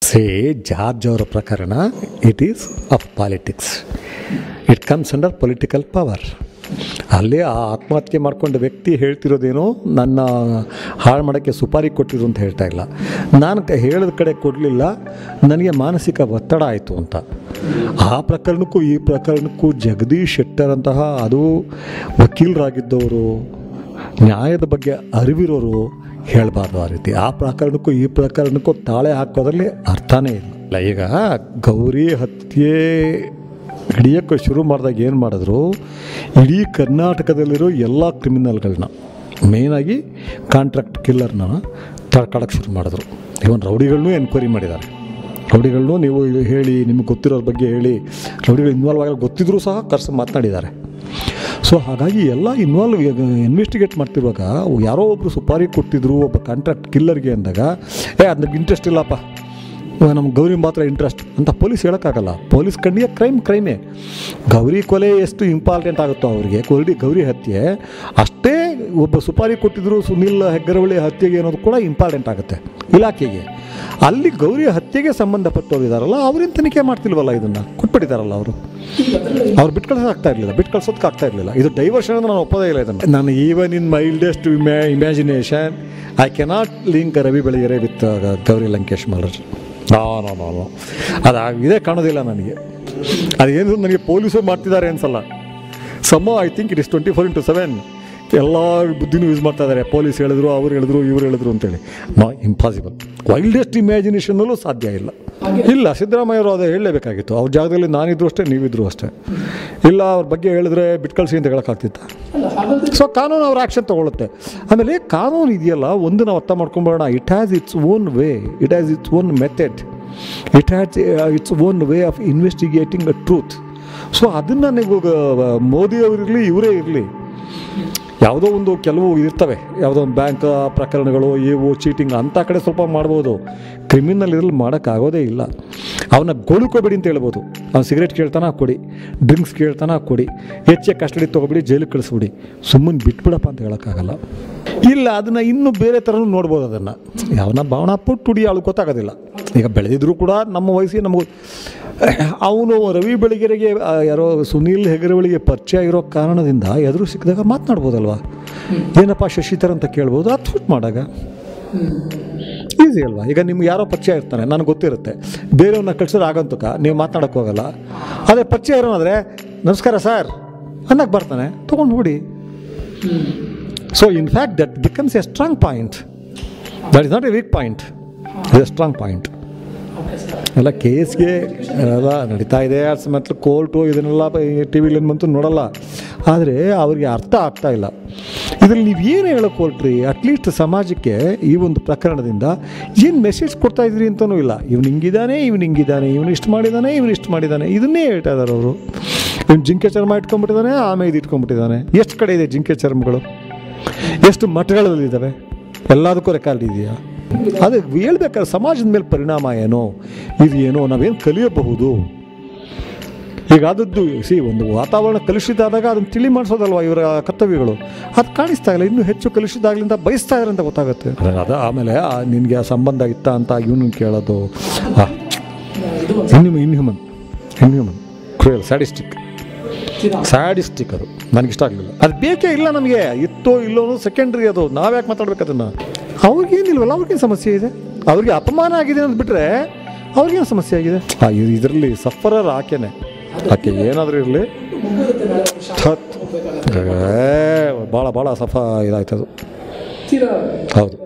ಸೇ George ಅವರ ಪ್ರಕರಣ it is of politics it comes under political power ಅಲ್ಲಿ ಆ ಆತ್ಮಹತ್ಯೆ ಮಾಡ್ಕೊಂಡ ವ್ಯಕ್ತಿ ಹೇಳ್ತಿರೋದೇನೋ ನನ್ನ ಹಾಳು ಮಾಡೋಕ್ಕೆ ಸುಪಾರಿ ಕೊಟ್ಟಿದ್ರು ಅಂತ ಹೇಳ್ತಾ ಇಲ್ಲ ನಾನು ಕ- ಹೇಳಿದ ಕಡೆ ಕೊಡಲಿಲ್ಲ ನನಗೆ ಮಾನಸಿಕ ಒತ್ತಡ ಆಯಿತು ಅಂತ ಆ ಪ್ರಕರಣಕ್ಕೂ ಈ ಪ್ರಕರಣಕ್ಕೂ ಜಗದೀಶ್ ಶೆಟ್ಟರ್ ಅಂತಹ ಅದು ವಕೀಲರಾಗಿದ್ದವರು ನ್ಯಾಯದ ಬಗ್ಗೆ ಅರಿವಿರೋರು ಹೇಳಬಾರ್ದು ಆ ರೀತಿ ಆ ಪ್ರಕರಣಕ್ಕೂ ಈ ಪ್ರಕರಣಕ್ಕೂ ತಾಳೆ ಹಾಕೋದ್ರಲ್ಲಿ ಅರ್ಥನೇ ಇಲ್ಲ ಈಗ ಗೌರಿ ಹತ್ಯೆ ಹಿಡಿಯೋಕ್ಕೆ ಶುರು ಮಾಡಿದಾಗ ಏನು ಮಾಡಿದ್ರು ಇಡೀ ಕರ್ನಾಟಕದಲ್ಲಿರೋ ಎಲ್ಲ ಕ್ರಿಮಿನಲ್ಗಳನ್ನ ಮೇಯ್ನಾಗಿ ಕಾಂಟ್ರಾಕ್ಟ್ ಕಿಲ್ಲರ್ನ ತಡ್ಕೊಳಕ್ಕೆ ಶುರು ಮಾಡಿದ್ರು ಇವನ್ ರೌಡಿಗಳನ್ನೂ ಎನ್ಕ್ವೈರಿ ಮಾಡಿದ್ದಾರೆ ರೌಡಿಗಳನ್ನೂ ನೀವು ಹೇಳಿ ನಿಮಗೆ ಗೊತ್ತಿರೋರ ಬಗ್ಗೆ ಹೇಳಿ ರೌಡಿಗಳು ಇನ್ವಾಲ್ವ್ ಆಗಲು ಗೊತ್ತಿದ್ರೂ ಸಹ ಕರ್ಸಿ ಮಾತನಾಡಿದ್ದಾರೆ ಸೊ ಹಾಗಾಗಿ ಎಲ್ಲ ಇನ್ವಾಲ್ವ್ ಇನ್ವೆಸ್ಟಿಗೇಟ್ ಮಾಡ್ತಿರುವಾಗ ಯಾರೋ ಒಬ್ಬರು ಸುಪಾರಿ ಕೊಟ್ಟಿದ್ರು ಒಬ್ಬ ಕಾಂಟ್ರಾಕ್ಟ್ ಕಿಲ್ಲರ್ಗೆ ಅಂದಾಗ ಏ ಅದು ನಮ್ಗೆ ಇಂಟ್ರೆಸ್ಟ್ ಇಲ್ಲಪ್ಪ ನಮ್ಗೆ ಗೌರಿ ಮಾತ್ರ ಇಂಟ್ರೆಸ್ಟ್ ಅಂತ ಪೊಲೀಸ್ ಹೇಳೋಕ್ಕಾಗಲ್ಲ ಪೊಲೀಸ್ ಕಣ್ಣಿಗೆ ಕ್ರೈಮ್ ಕ್ರೈಮೇ ಗೌರಿ ಕೊಲೆ ಎಷ್ಟು ಇಂಪಾರ್ಟೆಂಟ್ ಆಗುತ್ತೋ ಅವರಿಗೆ ಗೌರಿ ಗೌರಿ ಹತ್ಯೆ ಅಷ್ಟೇ ಒಬ್ಬ ಸುಪಾರಿ ಕೊಟ್ಟಿದ್ರು ಸುನಿಲ್ ಹೆಗ್ಗರವಳಿ ಹತ್ಯೆಗೆ ಅನ್ನೋದು ಕೂಡ ಇಂಪಾರ್ಟೆಂಟ್ ಆಗುತ್ತೆ ಇಲಾಖೆಗೆ ಅಲ್ಲಿ ಗೌರಿ ಹತ್ಯೆಗೆ ಸಂಬಂಧಪಟ್ಟವ್ರು ಇದ್ದಾರಲ್ಲ ಅವ್ರೇನು ತನಿಖೆ ಮಾಡ್ತಿಲ್ವಲ್ಲ ಇದನ್ನು ಕೊಟ್ಬಿಟ್ಟಿದ್ದಾರಲ್ಲ ಅವರು ಅವ್ರು ಬಿಟ್ಟು ಕಳ್ಸೋಕೆ ಆಗ್ತಾ ಇರಲಿಲ್ಲ ಬಿಟ್ಟು ಕಳ್ಸೋದಕ್ಕೆ ಆಗ್ತಾ ಇರಲಿಲ್ಲ ಇದು ಡೈವರ್ಷನ್ ಅಂತ ನಾನು ಒಪ್ಪೋದೇ ಇಲ್ಲ ಇದನ್ನು ನಾನು ಈವನ್ ಇನ್ ಮೈಲ್ಡೆಸ್ಟ್ ಇಮ್ಯಾ imagination I cannot link Ravi Belagere with Gauri Lankesh murder no no no no ಅದು ಇದೇ ಕಾಣೋದಿಲ್ಲ ನನಗೆ ಅದೇನು ನನಗೆ ಪೊಲೀಸರು ಮಾಡ್ತಿದ್ದಾರೆ ಅನ್ಸಲ್ಲ ಸಮ I think it is twenty four into seven ಎಲ್ಲ ಬುದ್ಧಿನೂ ಯೂಸ್ ಮಾಡ್ತಾ ಇದ್ದಾರೆ ಪೊಲೀಸ್ ಹೇಳಿದ್ರು ಅವ್ರು ಹೇಳಿದ್ರು ಇವ್ರು ಹೇಳಿದ್ರು ಅಂತೇಳಿ ನೋ ಇಂಪಾಸಿಬಲ್ ವೈಲ್ಡೆಸ್ಟ್ ಇಮ್ಯಾಜಿನೇಷನ್ನಲ್ಲೂ ಸಾಧ್ಯ ಇಲ್ಲ ಇಲ್ಲ ಸಿದ್ದರಾಮಯ್ಯವರು ಅದು ಹೇಳಲೇಬೇಕಾಗಿತ್ತು ಅವ್ರ ಜಾಗದಲ್ಲಿ ನಾನಿದ್ರು ಅಷ್ಟೇ ನೀವಿದ್ರು ಅಷ್ಟೇ ಇಲ್ಲ ಅವ್ರ ಬಗ್ಗೆ ಹೇಳಿದ್ರೆ ಬಿಟ್ಟು ಕಳಿಸಿ ಅಂತ ಹೇಳೋಕ್ಕಾಗ್ತಿತ್ತ ಸೊ ಕಾನೂನು ಅವ್ರ ಆ್ಯಕ್ಷನ್ ತೊಗೊಳುತ್ತೆ ಆಮೇಲೆ ಕಾನೂನು ಇದೆಯಲ್ಲ ಒಂದು ನಾವು ಅರ್ಥ ಮಾಡ್ಕೊಂಬೋಣ it has its own way it has its own method it has its own way of investigating a truth so ಅದನ್ನು ನೀವು ಮೋದಿಯವರಿರಲಿ ಇವರೇ ಇರಲಿ ಯಾವುದೋ ಒಂದು ಕೆಲವು ಇರ್ತವೆ ಯಾವುದೋ ಒಂದು ಬ್ಯಾಂಕ್ ಪ್ರಕರಣಗಳು ಇವು ಚೀಟಿಂಗ್ ಅಂಥ ಕಡೆ ಸ್ವಲ್ಪ ಮಾಡ್ಬೋದು ಕ್ರಿಮಿನಲ್ ಇದ್ರಲ್ಲಿ ಮಾಡೋಕ್ಕಾಗೋದೇ ಇಲ್ಲ ಅವನ್ನ ಗೋಳುಕೋಬೇಡಿ ಅಂತ ಹೇಳ್ಬೋದು ಅವ್ನು ಸಿಗರೇಟ್ ಕೇಳ್ತಾನ ಕೊಡಿ ಡ್ರಿಂಕ್ಸ್ ಕೇಳ್ತಾನ ಕೊಡಿ ಹೆಚ್ಚೆ ಕಸ್ಟಡಿ ತೊಗೊಬಿಡಿ ಜೈಲಿಗೆ ಕಳಿಸ್ಬಿಡಿ ಸುಮ್ಮನೆ ಬಿಟ್ಬಿಡಪ್ಪ ಅಂತ ಹೇಳೋಕ್ಕಾಗಲ್ಲ ಇಲ್ಲ ಅದನ್ನು ಇನ್ನೂ ಬೇರೆ ಥರನೂ ನೋಡ್ಬೋದು ಅದನ್ನು ಯಾವನ ಭಾವನಾ ಪುಟ್ಟುಡಿ ಅವಳು ಗೊತ್ತಾಗೋದಿಲ್ಲ ಈಗ ಬೆಳೆದಿದ್ರು ಕೂಡ ನಮ್ಮ ವಯಸ್ಸಿಗೆ ನಮಗೂ ಅವನು ರವಿ ಬೆಳಗೆರೆಗೆ ಆ, ಯಾರೋ ಸುನೀಲ್ ಹೆಗರವಳಿಗೆ ಪರಿಚಯ ಇರೋ ಕಾರಣದಿಂದ ಎದುರು ಸಿಕ್ಕಿದಾಗ ಮಾತನಾಡ್ಬೋದಲ್ವಾ ಏನಪ್ಪ ಶಶಿಧರ್ ಅಂತ ಕೇಳ್ಬೋದು ಅದು ಫುಟ್ ಮಾಡಾಗ ಈಸಿ ಅಲ್ವಾ ಈಗ ನಿಮ್ಗೆ ಯಾರೋ ಪರಿಚಯ ಇರ್ತಾನೆ ನನಗೆ ಗೊತ್ತಿರುತ್ತೆ ಬೇರೆಯವ್ರನ್ನ ಕಳ್ಸಿದ್ರೆ ಆಗಂತಕ ನೀವು ಮಾತನಾಡೋಕ್ಕೆ ಹೋಗಲ್ಲ ಅದೇ ಪರಿಚಯ ಇರೋನಾದರೆ ನಮಸ್ಕಾರ ಸರ್ ಅನ್ನಕ್ಕೆ ಬರ್ತಾನೆ ತೊಗೊಂಡು ಬಿಡಿ so in fact that becomes a strong point that is not a weak point is a strong point ಎಲ್ಲ ಕೇಸ್ಗೆ ಎಲ್ಲ ನಡೀತಾ ಇದೆ ಮತ್ತು ಕೋರ್ಟು ಇದನ್ನೆಲ್ಲ ಟಿ ವಿಲಿ ಬಂತು ನೋಡಲ್ಲ ಆದರೆ ಅವ್ರಿಗೆ ಅರ್ಥ ಆಗ್ತಾ ಇಲ್ಲ ಇದರಲ್ಲಿ ನೀವು ಏನು ಹೇಳೋಕೆ ಹೊರಟ್ರಿ ಅಟ್ಲೀಸ್ಟ್ ಸಮಾಜಕ್ಕೆ ಈ ಒಂದು ಪ್ರಕರಣದಿಂದ ಏನು ಮೆಸೇಜ್ ಕೊಡ್ತಾ ಇದ್ರಿ ಅಂತಲೂ ಇಲ್ಲ ಇವ್ನು ಹಿಂಗಿದ್ದಾನೆ ಇವ್ನು ಹಿಂಗಿದ್ದಾನೆ ಇವನು ಇಷ್ಟು ಮಾಡಿದ್ದಾನೆ ಇವನು ಇಷ್ಟು ಮಾಡಿದ್ದಾನೆ ಇದನ್ನೇ ಹೇಳ್ತಾ ಇದ್ದಾರೆ ಅವರು ಇವ್ನು ಜಿಂಕೆ ಚರ್ಮ ಇಟ್ಕೊಂಡ್ಬಿಟ್ಟಿದ್ದಾನೆ ಆಮೇಲೆ ಇದು ಇಟ್ಕೊಂಡ್ಬಿಟ್ಟಿದ್ದಾನೆ ಎಷ್ಟು ಕಡೆ ಇದೆ ಜಿಂಕೆ ಚರ್ಮಗಳು ಎಷ್ಟು ಮಠಗಳಲ್ಲಿದ್ದಾವೆ ಎಲ್ಲದಕ್ಕೂ ರೆಕಾರ್ಡ್ ಇದೆಯಾ ಅದು ಹೇಳ್ಬೇಕಾದ್ರೆ ಸಮಾಜದ ಮೇಲೆ ಪರಿಣಾಮ ಏನೋ ಇದು ಏನೋ ನಾವೇನು ಕಲಿಯಬಹುದು ಈಗ ಆದದ್ದು ಸಿ ಒಂದು ವಾತಾವರಣ ಕಲುಷಿತ ಆದಾಗ ಅದನ್ನು ತಿಳಿ ಮಾಡಿಸೋದಲ್ವ ಇವರ ಕರ್ತವ್ಯಗಳು ಅದು ಕಾಣಿಸ್ತಾ ಇಲ್ಲ ಇನ್ನೂ ಹೆಚ್ಚು ಕಲುಷಿತ ಆಗ್ಲಿಂದ ಬಯಸ್ತಾ ಇದ್ದಾರೆ ಅಂತ ಗೊತ್ತಾಗುತ್ತೆ ಅದು ಆಮೇಲೆ ನಿನಗೆ ಆ ಸಂಬಂಧ ಇತ್ತ ಅಂತ ಇವನು ಕೇಳೋದು inhuman inhuman inhuman cruel sadistic sadistic ಅದು ನನಗಿಷ್ಟ ಆಗಲಿಲ್ಲ ಅದು ಬೇಕೇ ಇಲ್ಲ ನಮಗೆ ಇತ್ತೋ ಇಲ್ಲೋ ಅನ್ನೋದು ಸೆಕೆಂಡ್ರಿ ಅದು ನಾವ್ಯಾಕೆ ಮಾತಾಡ್ಬೇಕು ಅದನ್ನು ಅವ್ರಿಗೇನಿಲ್ವಲ್ಲ ಅವ್ರಿಗೇನು ಸಮಸ್ಯೆ ಇದೆ ಅವ್ರಿಗೆ ಅಪಮಾನ ಆಗಿದೆ ಅಂತ ಬಿಟ್ಟರೆ ಅವ್ರಿಗೇನು ಸಮಸ್ಯೆ ಆಗಿದೆ ಇದರಲ್ಲಿ ಸಫರರ್ ಆಕೆನೆ ಆಕೆ ಏನಾದರೂ ಇರಲಿ ಭಾಳ ಭಾಳ ಸಫ ಇದಾಯ್ತದು ಹೌದು